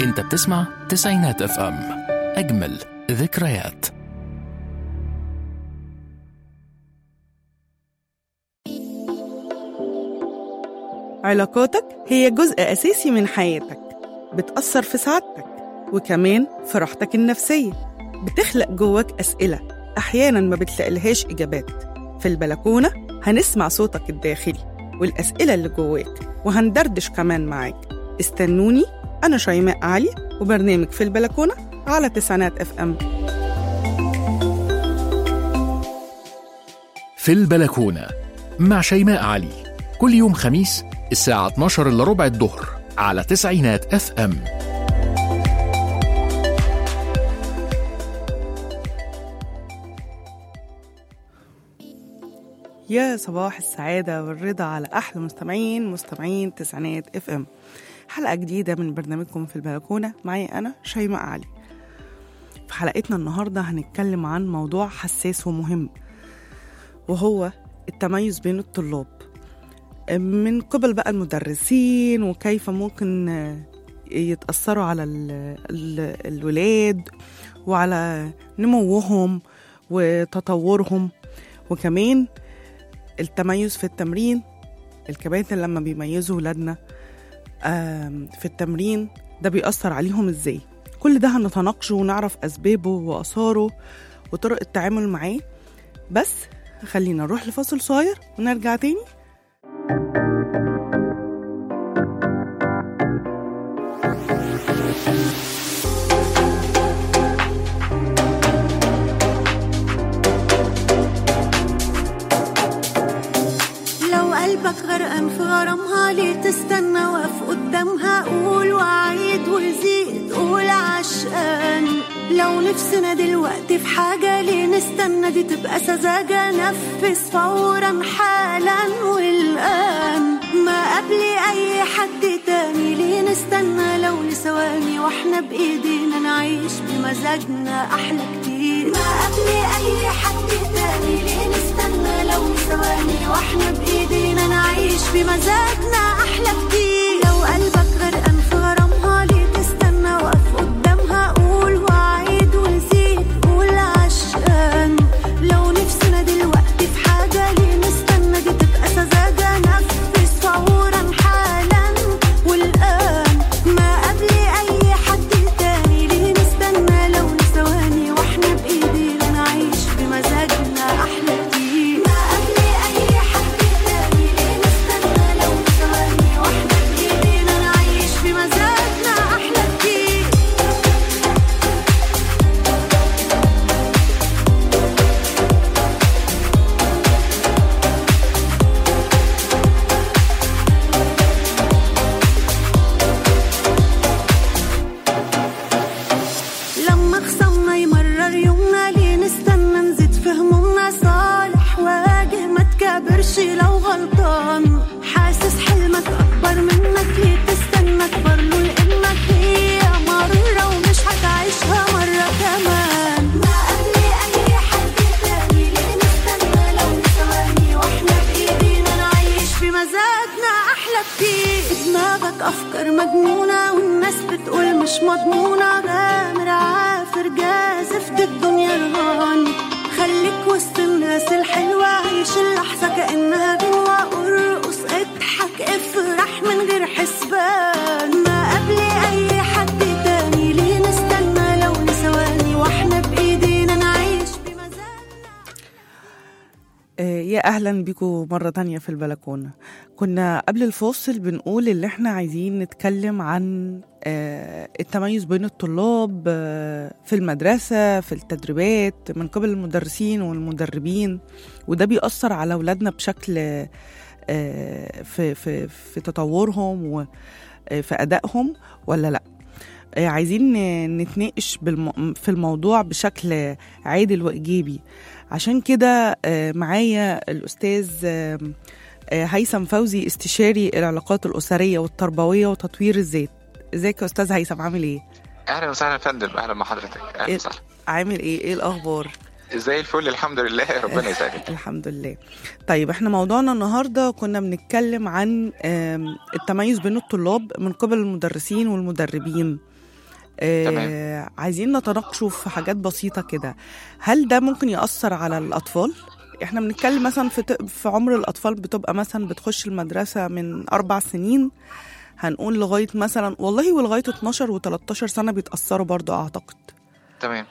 انت بتسمع تسعينات اف ام اجمل ذكريات علاقاتك هي جزء أساسي من حياتك بتأثر في سعادتك وكمان في راحتك النفسية بتخلق جواك أسئلة أحيانا ما بتلاقيلهاش إجابات في البلكونة هنسمع صوتك الداخلي والأسئلة اللي جواك وهندردش كمان معاك استنوني أنا شيماء علي وبرنامج في البلكونة على تسعينات اف ام في البلكونة مع شيماء علي كل يوم خميس الساعة 12 إلا ربع الظهر على تسعينات اف ام يا صباح السعادة والرضا على أحلى مستمعين مستمعين تسعينات اف ام حلقة جديدة من برنامجكم في البلكونة معي أنا شيماء علي في حلقتنا النهاردة هنتكلم عن موضوع حساس ومهم وهو التميز بين الطلاب من قبل بقى المدرسين وكيف ممكن يتأثروا على ال ال الولاد وعلى نموهم وتطورهم وكمان التميز في التمرين الكباتن لما بيميزوا ولادنا في التمرين ده بيأثر عليهم ازاي كل ده هنتناقشه ونعرف أسبابه وآثاره وطرق التعامل معاه بس خلينا نروح لفاصل صغير ونرجع تاني لو قلبك غرقان في غرامها ليه تستنى واقف قدامها قول وعيد وزيد قول عشقان لو نفسنا دلوقتي في حاجة ليه نستنى دي تبقى سذاجة نفذ فورا حالا والآن ما قبل أي حد تاني ليه نستنى لو لثواني واحنا بإيدينا نعيش بمزاجنا أحلى كتير ما قبل أي حد تاني ليه نستنى لو لثواني واحنا بإيدينا نعيش بمزاجنا أحلى كتير لو قلبك غرقان في غرامها ليه تستنى واقف قدامها قول وعيد وزيد قول عشقان لو نفسنا دلوقتي في حاجة ليه نستنى دي تبقى سذاجة نفذ فورا حالا والآن ما قبل أي حد تاني ليه نستنى لو لثواني واحنا بإيدينا نعيش بمزاجنا أحلى كتير ما قبل أي حد تاني ليه نستنى لو لثواني واحنا بإيدينا نعيش بمزاجنا أحلى كتير لما خصمنا يمرر يومنا ليه نستنى نزيد في همومنا صالح واجه ما تكابرش لو غلطان حاسس حلمك اكبر منك ليه تستنى اكبر له لانك هي مرة ومش هتعيشها مرة كمان ما قبل اي حد تاني ليه نستنى لو ثواني واحنا بايدينا نعيش بمزاجنا احلى كتير في دماغك افكار مجنونة والناس بتقول مش مضمونة غامر عافر جازف دي الدنيا رهان خليك وسط الناس الحلوة عيش اللحظة كأنها جوا ارقص اضحك افرح من غير حسبان ما قبل اي حد تاني ليه نستنى لو لثواني واحنا بايدينا نعيش بمزاجنا آه، يا اهلا بيكم مره تانية في البلكونه كنا قبل الفاصل بنقول اللي احنا عايزين نتكلم عن آه، التميز بين الطلاب آه، في المدرسه في التدريبات من قبل المدرسين والمدربين وده بيأثر على اولادنا بشكل آه، في في في تطورهم وفي ادائهم ولا لا آه، عايزين ن- نتناقش بالم... في الموضوع بشكل عادل وايجابي عشان كده آه، معايا الاستاذ آه، آه، هيثم فوزي استشاري العلاقات الاسريه والتربويه وتطوير الذات ازيك يا استاذ هيثم عامل ايه اهلا وسهلا يا فندم اهلا بحضرتك اهلا إيه؟ وسهلا عامل ايه ايه الاخبار زي الفل الحمد لله ربنا يسعدك الحمد لله طيب احنا موضوعنا النهارده كنا بنتكلم عن آم، التميز بين الطلاب من قبل المدرسين والمدربين آه تمام. عايزين نتناقشوا في حاجات بسيطة كده هل ده ممكن يأثر على الأطفال؟ احنا بنتكلم مثلا في, ت- في عمر الأطفال بتبقى مثلا بتخش المدرسة من أربع سنين هنقول لغاية مثلا والله ولغاية 12 و13 سنة بيتأثروا برضو أعتقد تمام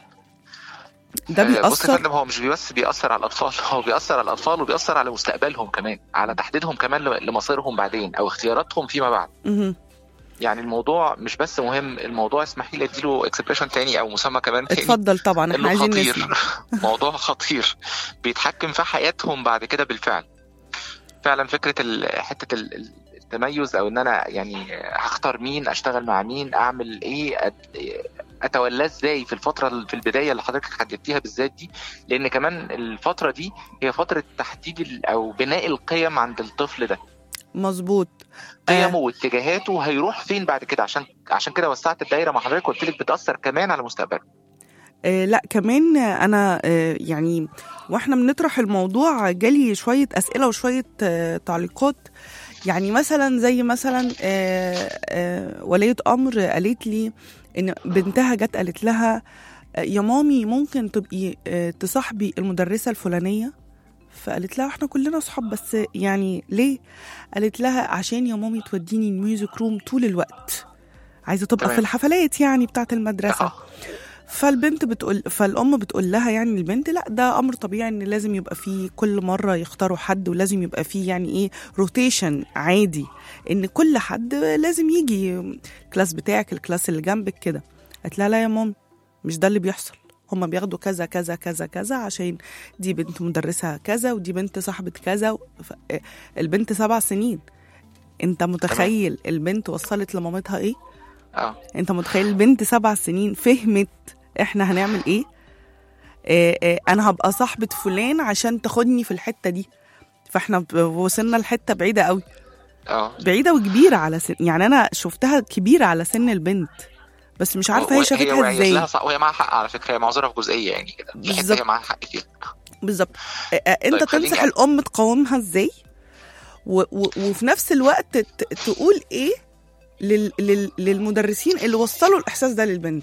ده آه، بص يا بيأثر فندم هو مش بس بيأثر على الأطفال هو بيأثر على الأطفال وبيأثر على مستقبلهم كمان على تحديدهم كمان ل- لمصيرهم بعدين أو اختياراتهم فيما بعد مهم. يعني الموضوع مش بس مهم الموضوع اسمحي لي اديله اكسبريشن تاني او مسمى كمان تاني اتفضل طبعا احنا انه عايزين خطير نسمع موضوع خطير بيتحكم في حياتهم بعد كده بالفعل فعلا فكره ال- حته ال- ال- التميز او ان انا يعني هختار مين اشتغل مع مين اعمل ايه أت- اتولاه ازاي في الفتره ال- في البدايه اللي حضرتك حددتيها بالذات دي لان كمان الفتره دي هي فتره تحديد ال- او بناء القيم عند الطفل ده مظبوط قيمه واتجاهاته هيروح فين بعد كده عشان عشان كده وسعت الدايره مع حضرتك قلت لك بتاثر كمان على مستقبله آه لا كمان انا آه يعني واحنا بنطرح الموضوع جالي شويه اسئله وشويه آه تعليقات يعني مثلا زي مثلا آه آه ولية امر قالت لي ان بنتها جت قالت لها آه، يا مامي ممكن تبقي آه تصاحبي المدرسه الفلانيه فقالت لها احنا كلنا صحاب بس يعني ليه قالت لها عشان يا مامي توديني الميوزك روم طول الوقت عايزه تبقى تمام. في الحفلات يعني بتاعه المدرسه آه. فالبنت بتقول فالام بتقول لها يعني البنت لا ده امر طبيعي ان لازم يبقى فيه كل مره يختاروا حد ولازم يبقى فيه يعني ايه روتيشن عادي ان كل حد لازم يجي الكلاس بتاعك الكلاس اللي جنبك كده قالت لها لا يا مام مش ده اللي بيحصل هما بياخدوا كذا كذا كذا كذا عشان دي بنت مدرسة كذا ودي بنت صاحبة كذا ف- البنت سبع سنين انت متخيل البنت وصلت لمامتها ايه اه انت متخيل البنت سبع سنين فهمت احنا هنعمل ايه آه آه انا هبقى صاحبة فلان عشان تاخدني في الحتة دي فاحنا ب- وصلنا لحتة بعيدة قوي اه بعيدة وكبيرة على سن يعني انا شفتها كبيرة على سن البنت بس مش عارفة هي شافتها وعيت ازاي لها صح وهي معاها حق على فكره هي معذوره في جزئيه يعني كده في بالظبط. حته هي معاها حق فيها بالظبط آه، آه، انت طيب خليني تنصح أ- الام تقاومها ازاي و و وفي نفس الوقت ت- تقول ايه لل لل للمدرسين اللي وصلوا الاحساس ده للبنت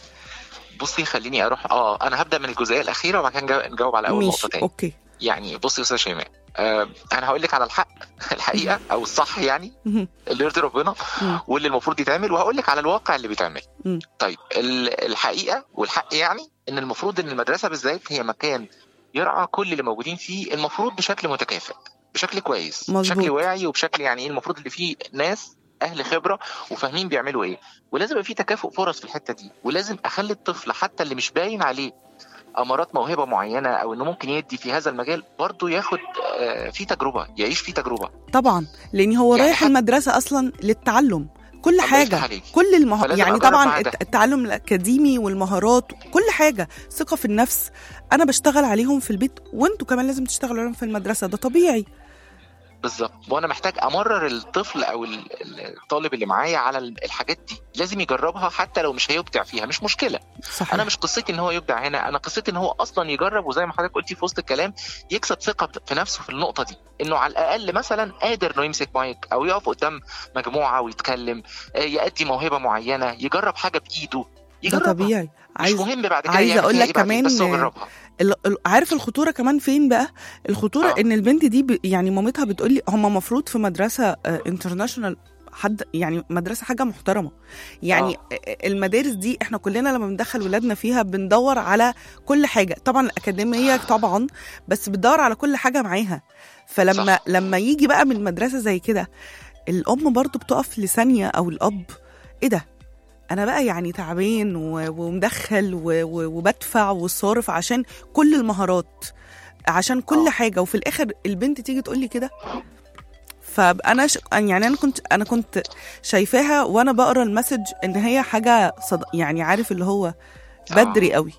بصي خليني اروح اه انا هبدا من الجزئيه الاخيره وبعد كده نجاوب- نجاوب على اول ماشي نقطه تاني اوكي يعني بصي يا استاذ شيماء آه انا هقول لك على الحق الحقيقه او الصح يعني مهم. اللي يرضي ربنا مم. واللي المفروض يتعمل وهقول لك على الواقع اللي بيتعمل مم. طيب ال- الحقيقه والحق يعني ان المفروض ان المدرسه بالذات هي مكان يرعى كل اللي موجودين فيه المفروض بشكل متكافئ بشكل كويس مظبوط. بشكل واعي وبشكل يعني ايه المفروض اللي فيه ناس اهل خبره وفاهمين بيعملوا ايه ولازم يبقى في تكافؤ فرص في الحته دي ولازم اخلي الطفل حتى اللي مش باين عليه امارات موهبه معينه او انه ممكن يدي في هذا المجال برضه ياخد آه، في تجربه يعيش في تجربه طبعا لان هو يعني رايح حت- المدرسه اصلا للتعلم كل الله يفتح حاجه عليك. كل المه... فلازم يعني أجرب طبعا مع ده. الت- التعلم الاكاديمي والمهارات كل حاجه ثقه في النفس انا بشتغل عليهم في البيت وانتوا كمان لازم تشتغلوا عليهم في المدرسه ده طبيعي بالظبط وانا محتاج امرر الطفل او ال- ال- الطالب اللي معايا على ال- الحاجات دي لازم يجربها حتى لو مش هيبدع فيها مش مشكله صحيح انا مش قصتي ان هو يبدع هنا انا قصتي ان هو اصلا يجرب وزي ما حضرتك قلتي في وسط الكلام يكسب ثقه في نفسه في النقطه دي انه على الاقل مثلا قادر انه يمسك مايك او يقف قدام مجموعه ويتكلم آه، يأدي موهبه معينه يجرب حاجه بايده ده يجربها طبيعي مش عايز مهم بعد كده عايزة يعمل أقول فيها لك إيه بعدين، كمان، بس هو آه، جربها ال- ال- عارف الخطوره كمان فين بقى الخطوره آه. ان البنت دي ب... يعني مامتها بتقول لي هم مفروض في مدرسه انترناشونال حد يعني مدرسه حاجه محترمه يعني آه. المدارس دي احنا كلنا لما بندخل ولادنا فيها بندور على كل حاجه طبعا الاكاديميه طبعا بس بتدور على كل حاجه معاها فلما صح. لما يجي بقى من مدرسه زي كده الام برضو بتقف لثانيه او الاب ايه ده انا بقى يعني تعبان و- ومدخل و- و- وبدفع وصارف عشان كل المهارات عشان كل آه. حاجه وفي الاخر البنت تيجي تقول لي كده فانا ش... يعني انا كنت انا كنت شايفاها وانا بقرا المسج ان هي حاجه صد... يعني عارف اللي هو بدري قوي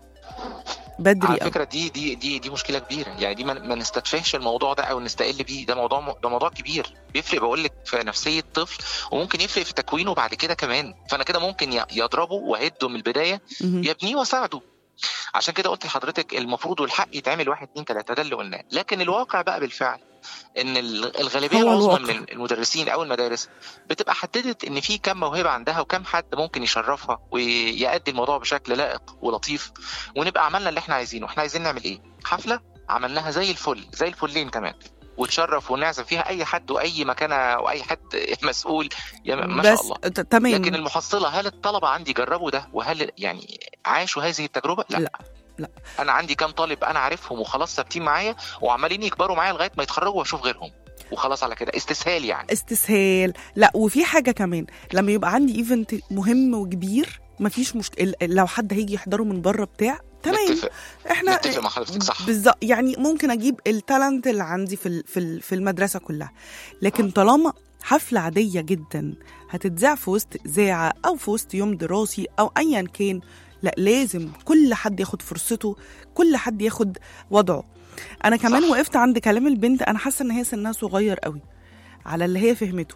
بدري على قوي فكره دي دي دي دي مشكله كبيره يعني دي ما ما نستتفهش الموضوع ده او نستقل بيه ده موضوع م- ده موضوع كبير بيفرق بقول لك في نفسيه طفل وممكن يفرق في تكوينه بعد كده كمان فانا كده ممكن ي- يضربه واهده من البدايه مهم. يبنيه واساعده عشان كده قلت لحضرتك المفروض والحق يتعمل واحد اتنين تلاته ده اللي قلناه لكن الواقع بقى بالفعل ان ال- الغالبيه هو العظمى الواقع. من المدرسين او المدارس بتبقى حددت ان في كم موهبه عندها وكم حد ممكن يشرفها ويأدي الموضوع بشكل لائق ولطيف ونبقى عملنا اللي احنا عايزينه احنا عايزين نعمل ايه حفله عملناها زي الفل زي الفلين كمان وتشرف ونعزم فيها اي حد واي مكانه واي حد مسؤول يا ما شاء بس الله ت- تمام لكن المحصله هل الطلبه عندي جربوا ده وهل يعني عاشوا هذه التجربه لا لا. لا. انا عندي كام طالب انا عارفهم وخلاص ثابتين معايا وعمالين يكبروا معايا لغايه ما يتخرجوا واشوف غيرهم وخلاص على كده استسهال يعني استسهال لا وفي حاجه كمان لما يبقى عندي ايفنت مهم وكبير مفيش مشكله لو حد هيجي يحضره من بره بتاع تمام نتفق احنا نتفق مع حضرتك صح بالظبط يعني ممكن اجيب التالنت اللي عندي في ال- في ال- في المدرسه كلها لكن طالما حفله عاديه جدا هتتذاع في وسط اذاعه او في وسط يوم دراسي او ايا كان لا لازم كل حد ياخد فرصته كل حد ياخد وضعه انا كمان صح. وقفت عند كلام البنت انا حاسه ان هي سنها صغير قوي على اللي هي فهمته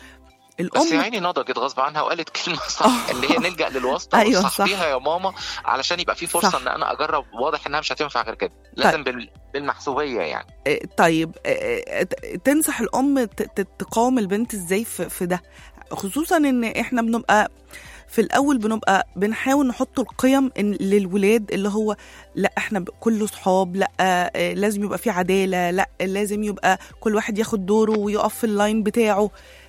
بس يا الام عيني نضجت غصب عنها وقالت كلمه صح آه. اللي هي نلجا للواسطه أيوة، أيوة صح. بيها يا ماما علشان يبقى في فرصه صح. ان انا اجرب واضح انها مش هتنفع غير كده لازم بال- بالمحسوبيه يعني آه، طيب آه، آه، ت- تنصح الام ت- ت- تقاوم البنت ازاي في في ده خصوصا ان احنا بنبقى في الاول بنبقى بنحاول نحط القيم إن للولاد اللي هو لا احنا ب- كله صحاب لا آه، لازم يبقى في عداله لا لازم يبقى كل واحد ياخد دوره ويقف في اللاين بتاعه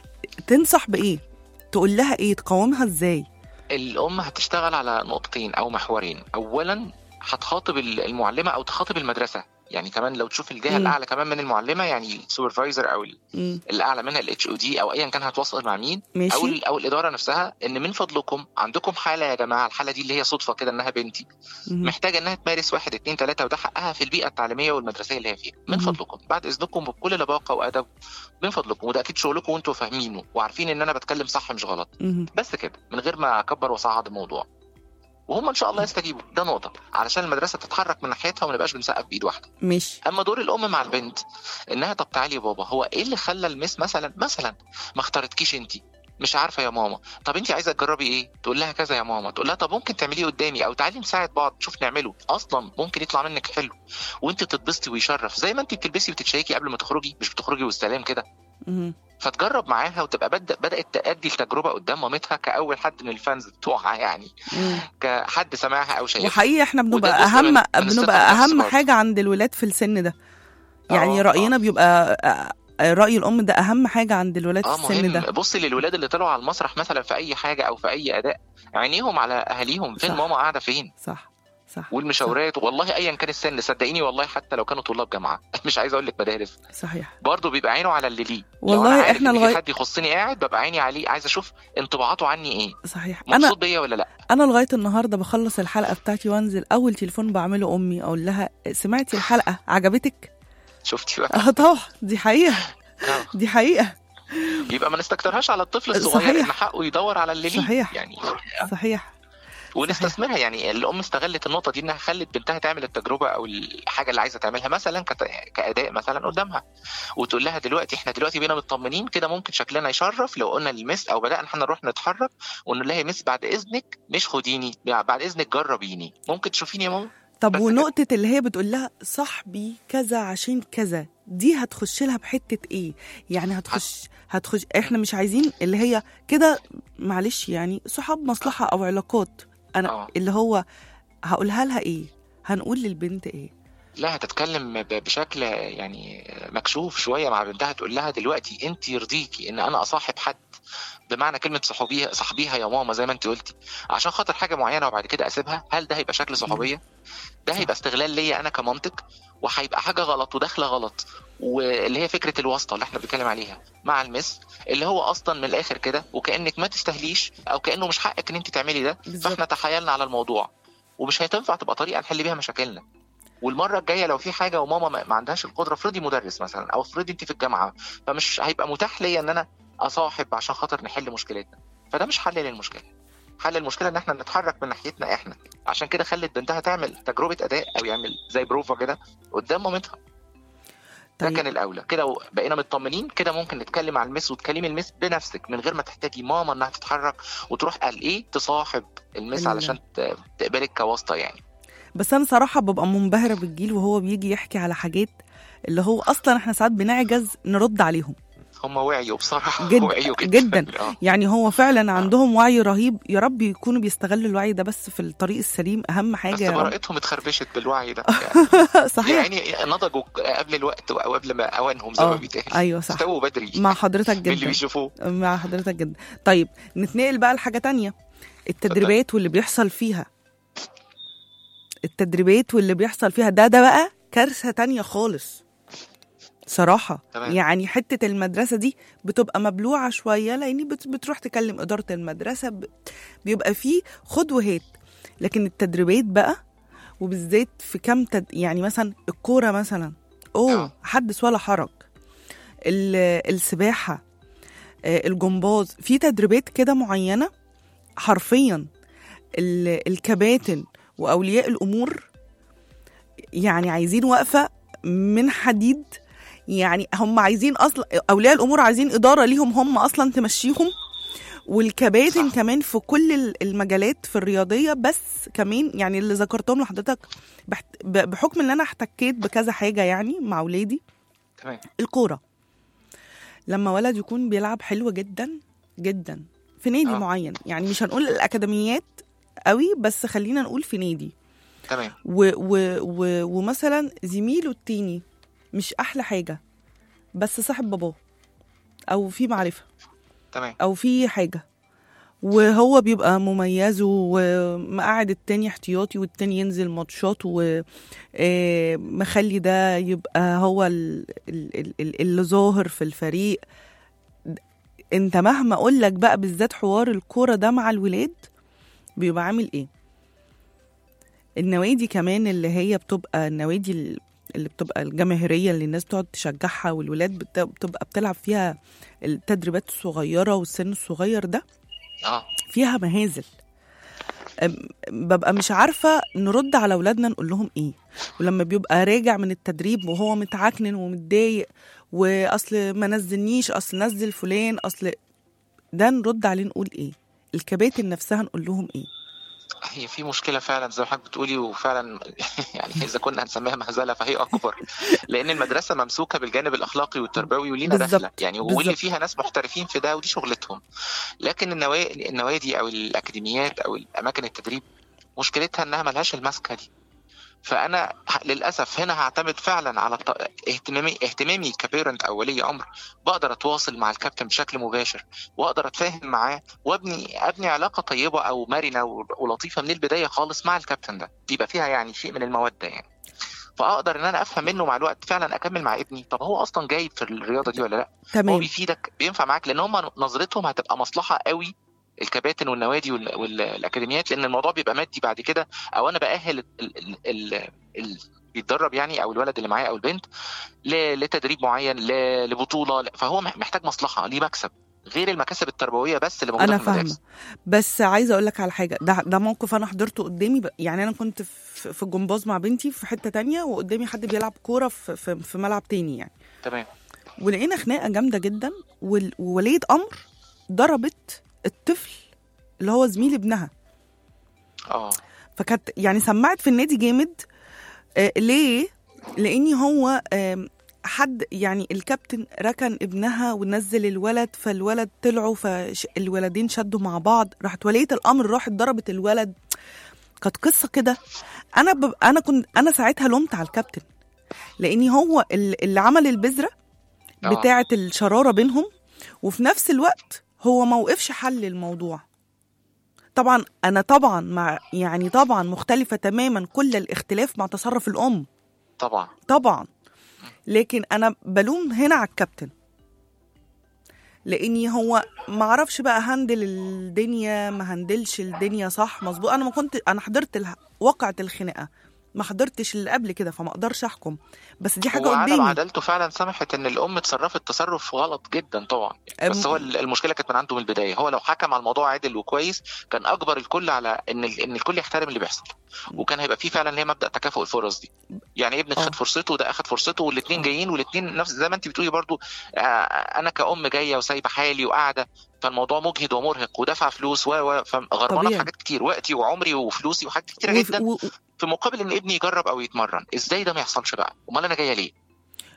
تنصح بايه تقول لها ايه تقاومها ازاي الام هتشتغل على نقطتين او محورين اولا هتخاطب المعلمه او تخاطب المدرسه يعني كمان لو تشوف الجهه مم. الاعلى كمان من المعلمه يعني السوبرفايزر او ال- مم، الاعلى منها الاتش او دي او ايا كان هتواصل مع مين او ماشي ال- او الاداره نفسها ان من فضلكم عندكم حاله يا جماعه الحاله دي اللي هي صدفه كده انها بنتي مم، محتاجه انها تمارس واحد اتنين تلاته وده حقها في البيئه التعليميه والمدرسيه اللي هي فيها من مهم. فضلكم بعد اذنكم بكل لباقه وادب من فضلكم وده اكيد شغلكم وانتوا فاهمينه وعارفين ان انا بتكلم صح مش غلط مم، بس كده من غير ما اكبر واصعد الموضوع وهم ان شاء الله يستجيبوا ده نقطه علشان المدرسه تتحرك من ناحيتها وما نبقاش بنسقف بايد واحده ماشي اما دور الام مع البنت انها طب تعالي يا بابا هو ايه اللي خلى المس مثلا مثلا ما اختارتكيش انت مش عارفه يا ماما طب انت عايزه تجربي ايه تقول لها كذا يا ماما تقول لها طب ممكن تعمليه قدامي او تعالي نساعد بعض نشوف نعمله اصلا ممكن يطلع منك حلو وانت تتبسطي ويشرف زي ما انت بتلبسي وتتشيكي قبل ما تخرجي مش بتخرجي والسلام كده مم، فتجرب معاها وتبقى بدأ بدات تأدي التجربه قدام مامتها كاول حد من الفانز بتوعها يعني مم. كحد سمعها او شايفها وحقيقي احنا بنبقى وده جزء اهم من- من الثقة بنبقى بالنفس اهم برضه. حاجه عند الولاد في السن ده يعني آه، راينا آه. بيبقى آه، راي الام ده اهم حاجه عند الولاد اه في السن ده مهم بصي للولاد اللي طلعوا على المسرح مثلا في اي حاجه او في اي اداء عينيهم على اهاليهم فين صح. ماما قاعده فين صح صح والمشاورات والله ايا كان السن صدقيني والله حتى لو كانوا طلاب جامعه مش عايز اقول لك مدارس صحيح برضه بيبقى عينه على اللي ليه لو والله أنا عارف إحنا إن لغاية- في حد يخصني قاعد ببقى عيني عليه عايز اشوف انطباعاته عني ايه صحيح انا مبسوط بيا ولا لا انا لغايه النهارده بخلص الحلقه بتاعتي وانزل اول تليفون بعمله امي اقول لها سمعتي الحلقه عجبتك شفتي بقى اه طبعا دي حقيقه آه. دي حقيقه يبقى ما نستكترهاش على الطفل الصغير صحيح. ان حقه يدور على اللي ليه صحيح. يعني صحيح ونستثمرها يعني الام استغلت النقطه دي انها خلت بنتها تعمل التجربه او الحاجه اللي عايزه تعملها مثلا كت- كاداء مثلا قدامها وتقول لها دلوقتي احنا دلوقتي بينا مطمنين كده ممكن شكلنا يشرف لو قلنا للمس او بدانا احنا نروح نتحرك ونقول لها يا مس بعد اذنك مش خديني بعد اذنك جربيني ممكن تشوفيني يا ماما طب بس كده. ونقطة اللي هي بتقول لها صاحبي كذا عشان كذا دي هتخش لها بحتة ايه؟ يعني هتخش هتخش احنا مش عايزين اللي هي كده معلش يعني صحاب مصلحة او علاقات انا آه. اللي هو هقولها لها ايه؟ هنقول للبنت ايه؟ لا هتتكلم ب- بشكل يعني مكشوف شويه مع بنتها تقول لها دلوقتي انت يرضيكي ان انا اصاحب حد بمعنى كلمه صحوبيها صاحبيها يا ماما زي ما انت قلتي عشان خاطر حاجه معينه وبعد كده اسيبها هل ده هيبقى شكل صحوبيه ده صح. هيبقى استغلال ليا انا كمنطق وهيبقى حاجه غلط وداخله غلط واللي هي فكره الواسطه اللي احنا بنتكلم عليها مع المس اللي هو اصلا من الاخر كده وكانك ما تستهليش او كانه مش حقك ان انت تعملي ده بالظبط. فاحنا تحايلنا على الموضوع ومش هتنفع تبقى طريقه نحل بيها مشاكلنا والمره الجايه لو في حاجه وماما ما ما عندهاش القدره افرضي مدرس مثلا او افرضي انت في الجامعه فمش هيبقى متاح ليا ان انا اصاحب عشان خاطر نحل مشكلتنا فده مش حل للمشكله حل المشكله ان احنا نتحرك من ناحيتنا احنا عشان كده خلت بنتها تعمل تجربه اداء او يعمل زي بروفا كده قدام مامتها ده طيب. كان الاولى كده بقينا مطمنين كده ممكن نتكلم على المس وتكلمي المس بنفسك من غير ما تحتاجي ماما انها تتحرك وتروح قال ايه تصاحب المس ال- علشان ت- تقبلك كواسطه يعني بس انا صراحة ببقى منبهرة بالجيل وهو بيجي يحكي على حاجات اللي هو اصلا احنا ساعات بنعجز نرد عليهم هم وعيوا بصراحه جد- وعيوا جداً. آه. يعني هو فعلا عندهم وعي رهيب يا رب يكونوا بيستغلوا الوعي ده بس في الطريق السليم اهم بس حاجه يا رب براءتهم اتخربشت بالوعي ده يعني, صحيح يعني نضجوا قبل الوقت او قبل ما اوانهم زي ما اه بيتقال ايوه صح استووا بدري مع حضرتك من اللي جدا بيشوفوه مع حضرتك جدا طيب نتنقل بقى لحاجه تانية التدريبات واللي بيحصل فيها التدريبات واللي بيحصل فيها ده ده بقى كارثه تانية خالص صراحة تمام. يعني حتة المدرسة دي بتبقى مبلوعة شوية لأني بت- بتروح تكلم إدارة المدرسة ب- بيبقى فيه خد وهات لكن التدريبات بقى وبالذات في كام تد... يعني مثلا الكورة مثلا أوه آه. حدث ولا حرج ال- السباحة آه، الجمباز في تدريبات كده معينة حرفيا ال- الكباتن وأولياء الأمور يعني عايزين وقفة من حديد يعني هم عايزين اصلا اولياء الامور عايزين اداره ليهم هم اصلا تمشيهم والكباتن صح. كمان في كل ال- المجالات في الرياضيه بس كمان يعني اللي ذكرتهم لحضرتك بحت- ب- بحكم ان انا احتكيت بكذا حاجه يعني مع اولادي تمام الكوره لما ولد يكون بيلعب حلو جدا جدا في نادي آه. معين يعني مش هنقول الاكاديميات قوي بس خلينا نقول في نادي تمام و و و ومثلا زميله التاني مش احلى حاجه بس صاحب باباه او في معرفه تمام او في حاجه وهو بيبقى مميز ومقعد التاني احتياطي والتاني ينزل ماتشات ومخلي ده يبقى هو ال- ال- ال- ال- اللي ظاهر في الفريق انت مهما اقول لك بقى بالذات حوار الكوره ده مع الولاد بيبقى عامل ايه النوادي كمان اللي هي بتبقى النوادي ال- اللي بتبقى الجماهيريه اللي الناس بتقعد تشجعها والولاد بت- بتبقى بتلعب فيها التدريبات الصغيره والسن الصغير ده اه فيها مهازل أم- ببقى مش عارفه نرد على اولادنا نقول لهم ايه ولما بيبقى راجع من التدريب وهو متعكنن ومتضايق واصل ما نزلنيش اصل نزل فلان اصل ده نرد عليه نقول ايه الكباتن نفسها نقول لهم ايه هي في مشكله فعلا زي ما حضرتك بتقولي وفعلا يعني اذا كنا هنسميها مهزله فهي اكبر لان المدرسه ممسوكه بالجانب الاخلاقي والتربوي ولينا بالظبط، دخله يعني واللي بالظبط. فيها ناس محترفين في ده ودي شغلتهم لكن النوا- النوادي او الاكاديميات او اماكن التدريب مشكلتها انها ملهاش المسكه دي فانا ه- للاسف هنا هعتمد فعلا على الط- اهتمامي اهتمامي كبيرنت او ولي امر بقدر اتواصل مع الكابتن بشكل مباشر واقدر اتفاهم معاه وابني ابني علاقه طيبه او مرنه و- ولطيفه من البدايه خالص مع الكابتن ده بيبقى فيها يعني شيء من الموده يعني فاقدر ان انا افهم منه مع الوقت فعلا اكمل مع ابني طب هو اصلا جايب في الرياضه دي ولا لا هو تمام بيفيدك بينفع معاك لان هم نظرتهم هتبقى مصلحه قوي الكباتن والنوادي وال- والاكاديميات لان الموضوع بيبقى مادي بعد كده او انا باهل ال- ال- ال- ال- بيتدرب يعني او الولد اللي معايا او البنت ل- لتدريب معين ل- لبطوله فهو مح- محتاج مصلحه ليه مكسب غير المكاسب التربويه بس اللي موجوده انا في المدارس فاهمه بس عايزه اقول لك على حاجه ده ده موقف انا حضرته قدامي ب... يعني انا كنت في في الجمباز مع بنتي في حته تانية وقدامي حد بيلعب كوره في في, في ملعب تاني يعني تمام ولقينا خناقه جامده جدا وال- وولية امر ضربت الطفل اللي هو زميل ابنها اه فكانت يعني سمعت في النادي جامد آه ليه لاني هو آم، حد يعني الكابتن ركن ابنها ونزل الولد فالولد طلعوا فالولدين شدوا مع بعض راحت ولية الامر راحت ضربت الولد كانت قصه كده انا ب... انا كنت انا ساعتها لومت على الكابتن لاني هو ال- اللي عمل البذره آه. بتاعه الشراره بينهم وفي نفس الوقت هو ما وقفش حل الموضوع طبعا انا طبعا مع يعني طبعا مختلفه تماما كل الاختلاف مع تصرف الام طبعا طبعا لكن انا بلوم هنا على الكابتن لاني هو ما اعرفش بقى هندل الدنيا ما هندلش الدنيا صح مظبوط انا ما كنت انا حضرت الح... وقعه الخناقه ما حضرتش اللي قبل كده فما اقدرش احكم بس دي حاجه هو عدم قدامي عدالته فعلا سمحت ان الام تصرفت تصرف غلط جدا طبعا بس أم- هو المشكله كانت من عنده من البدايه هو لو حكم على الموضوع عادل وكويس كان اجبر الكل على ان ال- ان الكل يحترم اللي بيحصل وكان هيبقى فيه فعلا هي مبدا تكافؤ الفرص دي يعني ابنك آه. خد فرصته وده اخد فرصته والاثنين آه. جايين والاثنين نفس زي ما انت بتقولي برضو آه، انا كأم جايه وسايبه حالي وقاعده فالموضوع مجهد ومرهق ودفع فلوس و و فغرمانه طبيعي. في حاجات كتير وقتي وعمري وفلوسي وحاجات كتيره وف- جدا و... في مقابل ان ابني يجرب او يتمرن ازاي ده ما يحصلش بقى امال انا جايه ليه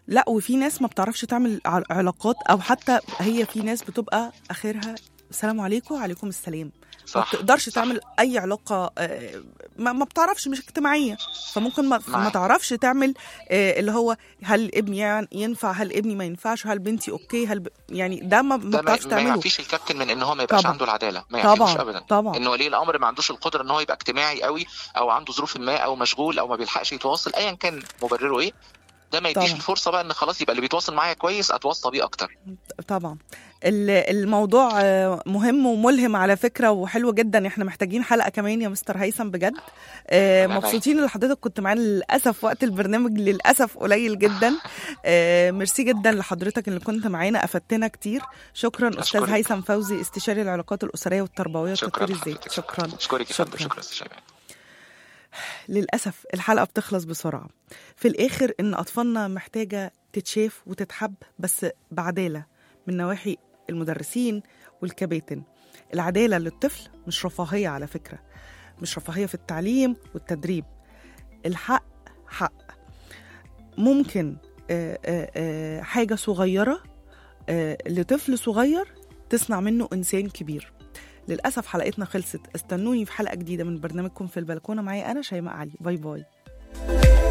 لا وفي ناس ما بتعرفش تعمل ع- علاقات او حتى هي في ناس بتبقى اخرها السلام عليكم وعليكم السلام ما صح بتقدرش صح. تعمل اي علاقه آه، ما, ما بتعرفش مش اجتماعيه فممكن ما, ما معاك. تعرفش تعمل آه، اللي هو هل ابني يعني ينفع هل ابني ما ينفعش هل بنتي اوكي هل ب... يعني ده ما, ما ده ما, بتعرفش ما تعمله يعفيش الكابتن من ان هو ما يبقاش طبعا. عنده العداله ما يعفيش طبعا ابدا طبعا ان ولي الامر ما عندوش القدره ان هو يبقى اجتماعي قوي او عنده ظروف ما او مشغول او ما بيلحقش يتواصل ايا كان مبرره ايه ده ما يديش طبعا. الفرصه بقى ان خلاص يبقى اللي بيتواصل معايا كويس اتوصى بيه اكتر طبعا ال- الموضوع آه، مهم وملهم على فكره وحلو جدا احنا محتاجين حلقه كمان يا مستر هيثم بجد آه، الله مبسوطين ان حضرتك كنت معانا للاسف وقت البرنامج للاسف قليل جدا آه، ميرسي جدا لحضرتك اللي كنت معانا افدتنا كتير شكرا استاذ أشكرك. هيثم فوزي استشاري العلاقات الاسريه والتربويه شكرا وتطوير الذات لحضرتك. شكرا اشكرك يا فندم شكرا. شكرا استاذ شيماء للأسف الحلقة بتخلص بسرعة في الآخر إن أطفالنا محتاجة تتشاف وتتحب بس بعدالة من نواحي المدرسين والكباتن العدالة للطفل مش رفاهية على فكرة مش رفاهية في التعليم والتدريب الحق حق ممكن آه، آه، آه، حاجة صغيرة آه، لطفل صغير تصنع منه إنسان كبير للأسف حلقتنا خلصت استنوني في حلقة جديدة من برنامجكم في البلكونة معايا أنا شيماء علي باي باي